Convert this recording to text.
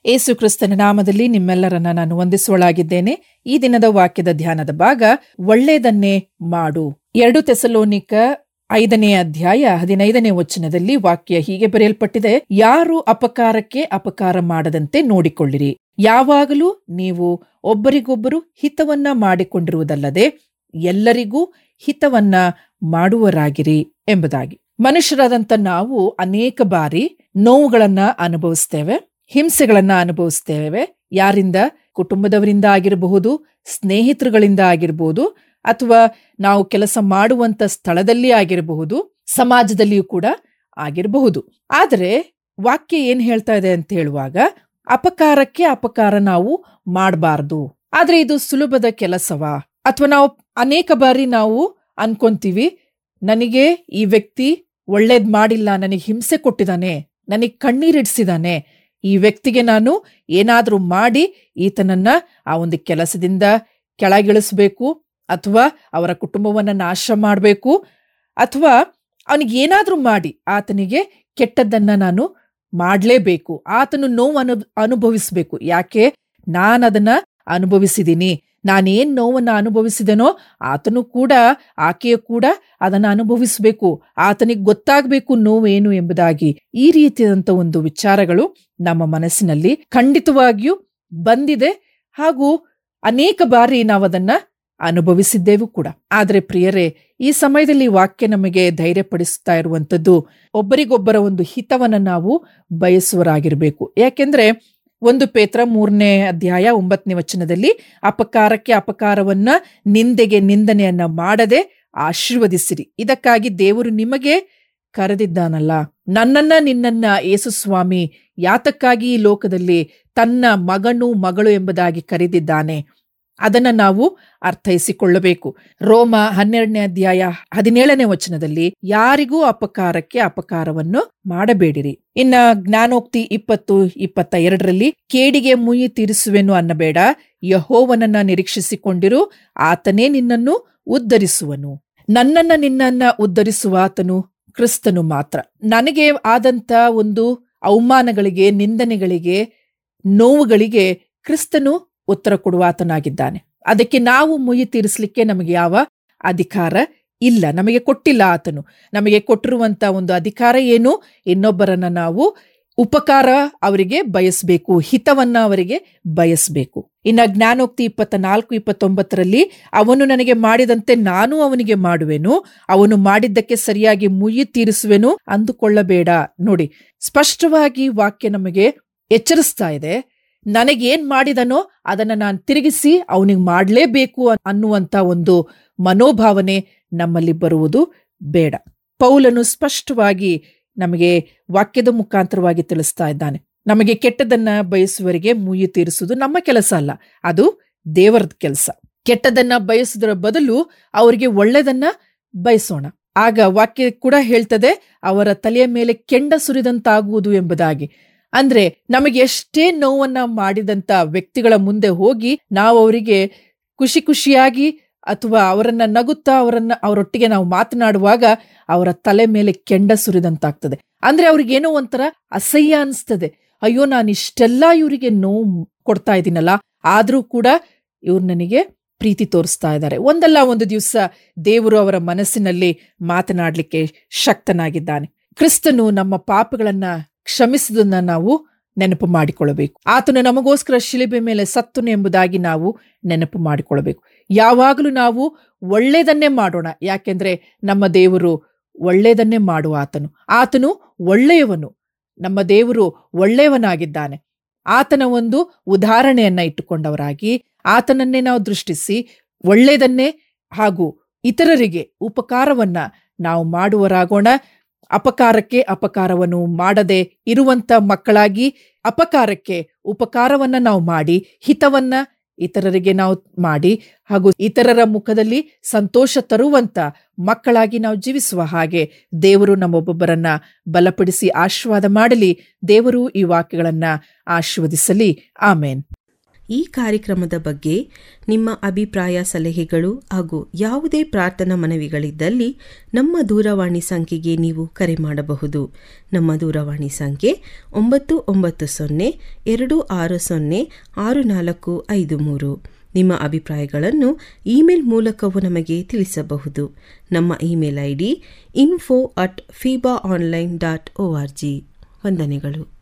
ಏಸು ಕ್ರಿಸ್ತನ ನಾಮದಲ್ಲಿ ನಿಮ್ಮೆಲ್ಲರನ್ನ ನಾನು ವಂದಿಸುವಳಾಗಿದ್ದೇನೆ ಈ ದಿನದ ವಾಕ್ಯದ ಧ್ಯಾನದ ಭಾಗ ಒಳ್ಳೆಯದನ್ನೇ ಮಾಡು ಎರಡು ತೆಸಲೋನಿಕ ಐದನೇ ಅಧ್ಯಾಯ ಹದಿನೈದನೇ ವಚನದಲ್ಲಿ ವಾಕ್ಯ ಹೀಗೆ ಬರೆಯಲ್ಪಟ್ಟಿದೆ ಯಾರು ಅಪಕಾರಕ್ಕೆ ಅಪಕಾರ ಮಾಡದಂತೆ ನೋಡಿಕೊಳ್ಳಿರಿ ಯಾವಾಗಲೂ ನೀವು ಒಬ್ಬರಿಗೊಬ್ಬರು ಹಿತವನ್ನ ಮಾಡಿಕೊಂಡಿರುವುದಲ್ಲದೆ ಎಲ್ಲರಿಗೂ ಹಿತವನ್ನ ಮಾಡುವರಾಗಿರಿ ಎಂಬುದಾಗಿ ಮನುಷ್ಯರಾದಂಥ ನಾವು ಅನೇಕ ಬಾರಿ ನೋವುಗಳನ್ನ ಅನುಭವಿಸ್ತೇವೆ ಹಿಂಸೆಗಳನ್ನ ಅನುಭವಿಸ್ತೇವೆ ಯಾರಿಂದ ಕುಟುಂಬದವರಿಂದ ಆಗಿರಬಹುದು ಸ್ನೇಹಿತರುಗಳಿಂದ ಆಗಿರಬಹುದು ಅಥವಾ ನಾವು ಕೆಲಸ ಮಾಡುವಂತ ಸ್ಥಳದಲ್ಲಿ ಆಗಿರಬಹುದು ಸಮಾಜದಲ್ಲಿಯೂ ಕೂಡ ಆಗಿರಬಹುದು ಆದರೆ ವಾಕ್ಯ ಏನ್ ಹೇಳ್ತಾ ಇದೆ ಅಂತ ಹೇಳುವಾಗ ಅಪಕಾರಕ್ಕೆ ಅಪಕಾರ ನಾವು ಮಾಡಬಾರ್ದು ಆದ್ರೆ ಇದು ಸುಲಭದ ಕೆಲಸವಾ ಅಥವಾ ನಾವು ಅನೇಕ ಬಾರಿ ನಾವು ಅನ್ಕೊಂತೀವಿ ನನಗೆ ಈ ವ್ಯಕ್ತಿ ಒಳ್ಳೇದ್ ಮಾಡಿಲ್ಲ ನನಗೆ ಹಿಂಸೆ ಕೊಟ್ಟಿದ್ದಾನೆ ನನಗೆ ಕಣ್ಣೀರಿಡ್ಸಿದಾನೆ ಈ ವ್ಯಕ್ತಿಗೆ ನಾನು ಏನಾದ್ರೂ ಮಾಡಿ ಈತನನ್ನ ಆ ಒಂದು ಕೆಲಸದಿಂದ ಕೆಳಗಿಳಿಸ್ಬೇಕು ಅಥವಾ ಅವರ ಕುಟುಂಬವನ್ನ ನಾಶ ಮಾಡಬೇಕು ಅಥವಾ ಅವನಿಗೆ ಏನಾದ್ರೂ ಮಾಡಿ ಆತನಿಗೆ ಕೆಟ್ಟದ್ದನ್ನ ನಾನು ಮಾಡಲೇಬೇಕು ಆತನು ನೋವು ಅನು ಅನುಭವಿಸ್ಬೇಕು ಯಾಕೆ ನಾನದನ್ನ ಅನುಭವಿಸಿದ್ದೀನಿ ನಾನೇನ್ ನೋವನ್ನ ಅನುಭವಿಸಿದನೋ ಆತನು ಕೂಡ ಆಕೆಯು ಕೂಡ ಅದನ್ನ ಅನುಭವಿಸಬೇಕು ಆತನಿಗೆ ಗೊತ್ತಾಗಬೇಕು ನೋವೇನು ಎಂಬುದಾಗಿ ಈ ರೀತಿಯಾದಂಥ ಒಂದು ವಿಚಾರಗಳು ನಮ್ಮ ಮನಸ್ಸಿನಲ್ಲಿ ಖಂಡಿತವಾಗಿಯೂ ಬಂದಿದೆ ಹಾಗೂ ಅನೇಕ ಬಾರಿ ನಾವದನ್ನ ಅನುಭವಿಸಿದ್ದೇವು ಕೂಡ ಆದ್ರೆ ಪ್ರಿಯರೇ ಈ ಸಮಯದಲ್ಲಿ ವಾಕ್ಯ ನಮಗೆ ಧೈರ್ಯಪಡಿಸ್ತಾ ಇರುವಂತದ್ದು ಒಬ್ಬರಿಗೊಬ್ಬರ ಒಂದು ಹಿತವನ್ನ ನಾವು ಬಯಸುವರಾಗಿರ್ಬೇಕು ಯಾಕೆಂದ್ರೆ ಒಂದು ಪೇತ್ರ ಮೂರನೇ ಅಧ್ಯಾಯ ಒಂಬತ್ತನೇ ವಚನದಲ್ಲಿ ಅಪಕಾರಕ್ಕೆ ಅಪಕಾರವನ್ನ ನಿಂದೆಗೆ ನಿಂದನೆಯನ್ನ ಮಾಡದೆ ಆಶೀರ್ವದಿಸಿರಿ ಇದಕ್ಕಾಗಿ ದೇವರು ನಿಮಗೆ ಕರೆದಿದ್ದಾನಲ್ಲ ನನ್ನನ್ನ ನಿನ್ನನ್ನ ಯೇಸು ಸ್ವಾಮಿ ಯಾತಕ್ಕಾಗಿ ಈ ಲೋಕದಲ್ಲಿ ತನ್ನ ಮಗನು ಮಗಳು ಎಂಬುದಾಗಿ ಕರೆದಿದ್ದಾನೆ ಅದನ್ನ ನಾವು ಅರ್ಥೈಸಿಕೊಳ್ಳಬೇಕು ರೋಮ ಹನ್ನೆರಡನೇ ಅಧ್ಯಾಯ ಹದಿನೇಳನೇ ವಚನದಲ್ಲಿ ಯಾರಿಗೂ ಅಪಕಾರಕ್ಕೆ ಅಪಕಾರವನ್ನು ಮಾಡಬೇಡಿರಿ ಇನ್ನ ಜ್ಞಾನೋಕ್ತಿ ಇಪ್ಪತ್ತು ಇಪ್ಪತ್ತ ಎರಡರಲ್ಲಿ ಕೇಡಿಗೆ ಮುಯಿ ತೀರಿಸುವೆನು ಅನ್ನಬೇಡ ಯಹೋವನನ್ನ ನಿರೀಕ್ಷಿಸಿಕೊಂಡಿರು ಆತನೇ ನಿನ್ನನ್ನು ಉದ್ಧರಿಸುವನು ನನ್ನನ್ನ ನಿನ್ನನ್ನ ಉದ್ಧರಿಸುವ ಆತನು ಕ್ರಿಸ್ತನು ಮಾತ್ರ ನನಗೆ ಆದಂತ ಒಂದು ಅವಮಾನಗಳಿಗೆ ನಿಂದನೆಗಳಿಗೆ ನೋವುಗಳಿಗೆ ಕ್ರಿಸ್ತನು ಉತ್ತರ ಕೊಡುವ ಆತನಾಗಿದ್ದಾನೆ ಅದಕ್ಕೆ ನಾವು ಮುಯಿ ತೀರಿಸಲಿಕ್ಕೆ ನಮಗೆ ಯಾವ ಅಧಿಕಾರ ಇಲ್ಲ ನಮಗೆ ಕೊಟ್ಟಿಲ್ಲ ಆತನು ನಮಗೆ ಕೊಟ್ಟಿರುವಂತ ಒಂದು ಅಧಿಕಾರ ಏನು ಇನ್ನೊಬ್ಬರನ್ನ ನಾವು ಉಪಕಾರ ಅವರಿಗೆ ಬಯಸಬೇಕು ಹಿತವನ್ನ ಅವರಿಗೆ ಬಯಸಬೇಕು ಇನ್ನ ಜ್ಞಾನೋಕ್ತಿ ಇಪ್ಪತ್ತ ನಾಲ್ಕು ಇಪ್ಪತ್ತೊಂಬತ್ತರಲ್ಲಿ ಅವನು ನನಗೆ ಮಾಡಿದಂತೆ ನಾನು ಅವನಿಗೆ ಮಾಡುವೆನು ಅವನು ಮಾಡಿದ್ದಕ್ಕೆ ಸರಿಯಾಗಿ ಮುಯಿ ತೀರಿಸುವೆನು ಅಂದುಕೊಳ್ಳಬೇಡ ನೋಡಿ ಸ್ಪಷ್ಟವಾಗಿ ವಾಕ್ಯ ನಮಗೆ ಎಚ್ಚರಿಸ್ತಾ ಇದೆ ನನಗೇನ್ ಮಾಡಿದನೋ ಅದನ್ನ ನಾನು ತಿರುಗಿಸಿ ಅವನಿಗೆ ಮಾಡಲೇಬೇಕು ಅನ್ನುವಂತ ಒಂದು ಮನೋಭಾವನೆ ನಮ್ಮಲ್ಲಿ ಬರುವುದು ಬೇಡ ಪೌಲನು ಸ್ಪಷ್ಟವಾಗಿ ನಮಗೆ ವಾಕ್ಯದ ಮುಖಾಂತರವಾಗಿ ತಿಳಿಸ್ತಾ ಇದ್ದಾನೆ ನಮಗೆ ಕೆಟ್ಟದನ್ನ ಬಯಸುವವರಿಗೆ ಮುಯ್ಯಿ ತೀರಿಸುವುದು ನಮ್ಮ ಕೆಲಸ ಅಲ್ಲ ಅದು ದೇವರದ ಕೆಲಸ ಕೆಟ್ಟದನ್ನ ಬಯಸುವುದರ ಬದಲು ಅವರಿಗೆ ಒಳ್ಳೆದನ್ನ ಬಯಸೋಣ ಆಗ ವಾಕ್ಯ ಕೂಡ ಹೇಳ್ತದೆ ಅವರ ತಲೆಯ ಮೇಲೆ ಕೆಂಡ ಸುರಿದಂತಾಗುವುದು ಎಂಬುದಾಗಿ ಅಂದ್ರೆ ನಮಗೆ ಎಷ್ಟೇ ನೋವನ್ನ ಮಾಡಿದಂತ ವ್ಯಕ್ತಿಗಳ ಮುಂದೆ ಹೋಗಿ ನಾವು ಅವರಿಗೆ ಖುಷಿ ಖುಷಿಯಾಗಿ ಅಥವಾ ಅವರನ್ನ ನಗುತ್ತಾ ಅವರನ್ನ ಅವರೊಟ್ಟಿಗೆ ನಾವು ಮಾತನಾಡುವಾಗ ಅವರ ತಲೆ ಮೇಲೆ ಕೆಂಡ ಸುರಿದಂತಾಗ್ತದೆ ಅಂದ್ರೆ ಅವ್ರಿಗೇನೋ ಒಂಥರ ಅಸಹ್ಯ ಅನಿಸ್ತದೆ ಅಯ್ಯೋ ನಾನು ಇಷ್ಟೆಲ್ಲ ಇವರಿಗೆ ನೋವು ಕೊಡ್ತಾ ಇದ್ದೀನಲ್ಲ ಆದ್ರೂ ಕೂಡ ಇವ್ರು ನನಗೆ ಪ್ರೀತಿ ತೋರಿಸ್ತಾ ಇದ್ದಾರೆ ಒಂದಲ್ಲ ಒಂದು ದಿವಸ ದೇವರು ಅವರ ಮನಸ್ಸಿನಲ್ಲಿ ಮಾತನಾಡ್ಲಿಕ್ಕೆ ಶಕ್ತನಾಗಿದ್ದಾನೆ ಕ್ರಿಸ್ತನು ನಮ್ಮ ಪಾಪಗಳನ್ನ ಕ್ಷಮಿಸಿದನ್ನ ನಾವು ನೆನಪು ಮಾಡಿಕೊಳ್ಳಬೇಕು ಆತನು ನಮಗೋಸ್ಕರ ಶಿಲಿಬೆ ಮೇಲೆ ಸತ್ತನು ಎಂಬುದಾಗಿ ನಾವು ನೆನಪು ಮಾಡಿಕೊಳ್ಳಬೇಕು ಯಾವಾಗಲೂ ನಾವು ಒಳ್ಳೆಯದನ್ನೇ ಮಾಡೋಣ ಯಾಕೆಂದ್ರೆ ನಮ್ಮ ದೇವರು ಒಳ್ಳೆಯದನ್ನೇ ಮಾಡುವ ಆತನು ಆತನು ಒಳ್ಳೆಯವನು ನಮ್ಮ ದೇವರು ಒಳ್ಳೆಯವನಾಗಿದ್ದಾನೆ ಆತನ ಒಂದು ಉದಾಹರಣೆಯನ್ನ ಇಟ್ಟುಕೊಂಡವರಾಗಿ ಆತನನ್ನೇ ನಾವು ದೃಷ್ಟಿಸಿ ಒಳ್ಳೆಯದನ್ನೇ ಹಾಗೂ ಇತರರಿಗೆ ಉಪಕಾರವನ್ನ ನಾವು ಮಾಡುವರಾಗೋಣ ಅಪಕಾರಕ್ಕೆ ಅಪಕಾರವನ್ನು ಮಾಡದೆ ಇರುವಂತ ಮಕ್ಕಳಾಗಿ ಅಪಕಾರಕ್ಕೆ ಉಪಕಾರವನ್ನ ನಾವು ಮಾಡಿ ಹಿತವನ್ನ ಇತರರಿಗೆ ನಾವು ಮಾಡಿ ಹಾಗೂ ಇತರರ ಮುಖದಲ್ಲಿ ಸಂತೋಷ ತರುವಂತ ಮಕ್ಕಳಾಗಿ ನಾವು ಜೀವಿಸುವ ಹಾಗೆ ದೇವರು ನಮ್ಮೊಬ್ಬೊಬ್ಬರನ್ನ ಬಲಪಡಿಸಿ ಆಶೀರ್ವಾದ ಮಾಡಲಿ ದೇವರು ಈ ವಾಕ್ಯಗಳನ್ನ ಆಶೀರ್ವದಿಸಲಿ ಆಮೇನ್ ಈ ಕಾರ್ಯಕ್ರಮದ ಬಗ್ಗೆ ನಿಮ್ಮ ಅಭಿಪ್ರಾಯ ಸಲಹೆಗಳು ಹಾಗೂ ಯಾವುದೇ ಪ್ರಾರ್ಥನಾ ಮನವಿಗಳಿದ್ದಲ್ಲಿ ನಮ್ಮ ದೂರವಾಣಿ ಸಂಖ್ಯೆಗೆ ನೀವು ಕರೆ ಮಾಡಬಹುದು ನಮ್ಮ ದೂರವಾಣಿ ಸಂಖ್ಯೆ ಒಂಬತ್ತು ಒಂಬತ್ತು ಸೊನ್ನೆ ಎರಡು ಆರು ಸೊನ್ನೆ ಆರು ನಾಲ್ಕು ಐದು ಮೂರು ನಿಮ್ಮ ಅಭಿಪ್ರಾಯಗಳನ್ನು ಇಮೇಲ್ ಮೂಲಕವೂ ನಮಗೆ ತಿಳಿಸಬಹುದು ನಮ್ಮ email I D info at Feeba online dot O R G ವಂದನೆಗಳು